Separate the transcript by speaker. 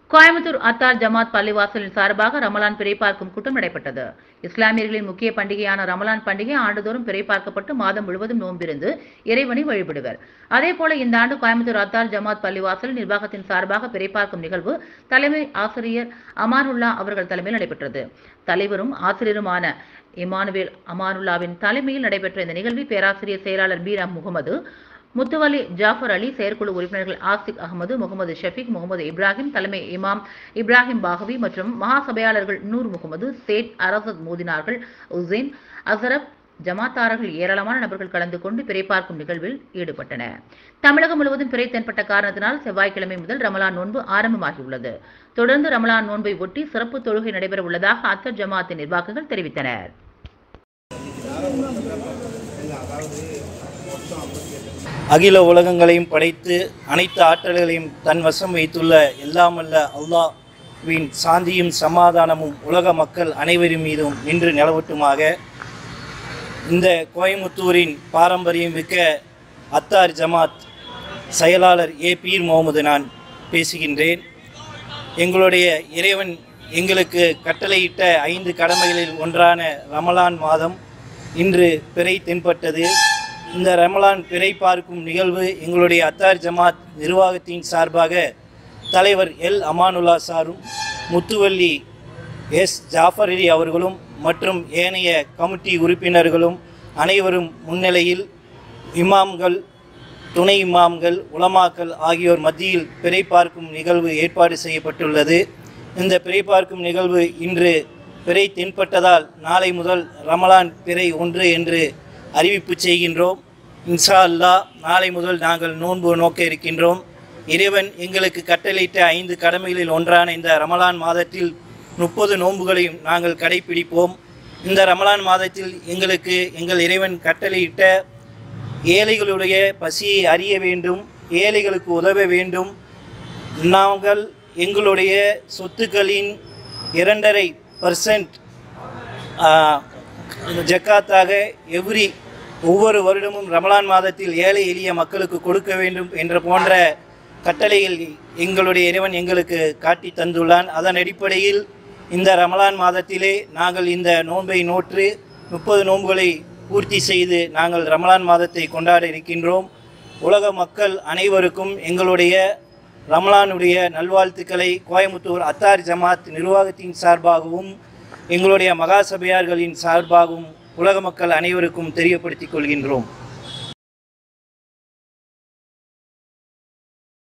Speaker 1: கோயம்புத்தூர் அத்தார் ஜமாத் பள்ளிவாசலின் சார்பாக ரமலான் பிறை பார்க்கும் கூட்டம் நடைபெற்றது இஸ்லாமியர்களின் முக்கிய பண்டிகையான ரமலான் பண்டிகை ஆண்டுதோறும் பிறை பார்க்கப்பட்டு மாதம் முழுவதும் நோன்பிருந்து இறைவனை வழிபடுவர் அதேபோல இந்த ஆண்டு கோயம்புத்தூர் அத்தார் ஜமாத் பள்ளிவாசல் நிர்வாகத்தின் சார்பாக பிறை பார்க்கும் நிகழ்வு தலைமை ஆசிரியர் அமானுல்லா அவர்கள் தலைமையில் நடைபெற்றது தலைவரும் ஆசிரியருமான இமானுவேல் அமானுல்லாவின் தலைமையில் நடைபெற்ற இந்த நிகழ்வில் பேராசிரியர் செயலாளர் பீரா முகமது முத்துவலி ஜாஃபர் அலி செயற்குழு உறுப்பினர்கள் ஆசிக் அகமது முகமது ஷஃபீக் முகமது இப்ராஹிம் தலைமை இமாம் இப்ராஹிம் பாகவி மற்றும் மகாசபையாளர்கள் நூர் முகமது சேட் அரசத் மோதினார்கள் உசேன் அசரப் ஜமாத்தாரர்கள் ஏராளமான நபர்கள் கலந்து கொண்டு பிறை பார்க்கும் நிகழ்வில் ஈடுபட்டனர் தமிழகம் முழுவதும் பிறை தென்பட்ட காரணத்தினால் செவ்வாய்க்கிழமை முதல் ரமலான் நோன்பு ஆரம்பமாகியுள்ளது தொடர்ந்து ரமலான் நோன்பை ஒட்டி சிறப்பு தொழுகை நடைபெற உள்ளதாக அத்தர் ஜமாத்தின் நிர்வாகிகள் தெரிவித்தனர்
Speaker 2: அகில உலகங்களையும் படைத்து அனைத்து ஆற்றல்களையும் தன் வசம் வைத்துள்ள எல்லாமல்ல அல்லாஹ்வின் சாந்தியும் சமாதானமும் உலக மக்கள் அனைவரின் மீதும் நின்று நிலவட்டுமாக இந்த கோயமுத்தூரின் பாரம்பரியம் மிக்க அத்தார் ஜமாத் செயலாளர் ஏ பீர் முகமது நான் பேசுகின்றேன் எங்களுடைய இறைவன் எங்களுக்கு கட்டளையிட்ட ஐந்து கடமைகளில் ஒன்றான ரமலான் மாதம் இன்று பிறை தென்பட்டது இந்த ரமலான் பிறை பார்க்கும் நிகழ்வு எங்களுடைய அத்தார் ஜமாத் நிர்வாகத்தின் சார்பாக தலைவர் எல் அமானுல்லா சாரும் முத்துவல்லி எஸ் ஜாஃபர் அலி அவர்களும் மற்றும் ஏனைய கமிட்டி உறுப்பினர்களும் அனைவரும் முன்னிலையில் இமாம்கள் துணை இமாம்கள் உலமாக்கள் ஆகியோர் மத்தியில் பிறை பார்க்கும் நிகழ்வு ஏற்பாடு செய்யப்பட்டுள்ளது இந்த பிறை பார்க்கும் நிகழ்வு இன்று பிறை தென்பட்டதால் நாளை முதல் ரமலான் பிறை ஒன்று என்று அறிவிப்பு செய்கின்றோம் இன்ஷா அல்லாஹ் நாளை முதல் நாங்கள் நோன்பு நோக்க இருக்கின்றோம் இறைவன் எங்களுக்கு கட்டளையிட்ட ஐந்து கடமைகளில் ஒன்றான இந்த ரமலான் மாதத்தில் முப்பது நோன்புகளையும் நாங்கள் கடைபிடிப்போம் இந்த ரமலான் மாதத்தில் எங்களுக்கு எங்கள் இறைவன் கட்டளையிட்ட ஏழைகளுடைய பசியை அறிய வேண்டும் ஏழைகளுக்கு உதவ வேண்டும் நாங்கள் எங்களுடைய சொத்துக்களின் இரண்டரை பர்சன்ட் ஜக்காத்தாக எவ்ரி ஒவ்வொரு வருடமும் ரமலான் மாதத்தில் ஏழை எளிய மக்களுக்கு கொடுக்க வேண்டும் என்ற போன்ற கட்டளைகள் எங்களுடைய இறைவன் எங்களுக்கு காட்டி தந்துள்ளான் அதன் அடிப்படையில் இந்த ரமலான் மாதத்திலே நாங்கள் இந்த நோன்பை நோற்று முப்பது நோன்புகளை பூர்த்தி செய்து நாங்கள் ரமலான் மாதத்தை கொண்டாட இருக்கின்றோம் உலக மக்கள் அனைவருக்கும் எங்களுடைய ரமலானுடைய நல்வாழ்த்துக்களை கோயமுத்தூர் அத்தார் ஜமாத் நிர்வாகத்தின் சார்பாகவும் எங்களுடைய மகாசபையார்களின் சார்பாகவும் உலக மக்கள் அனைவருக்கும் தெரியப்படுத்திக் கொள்கின்றோம்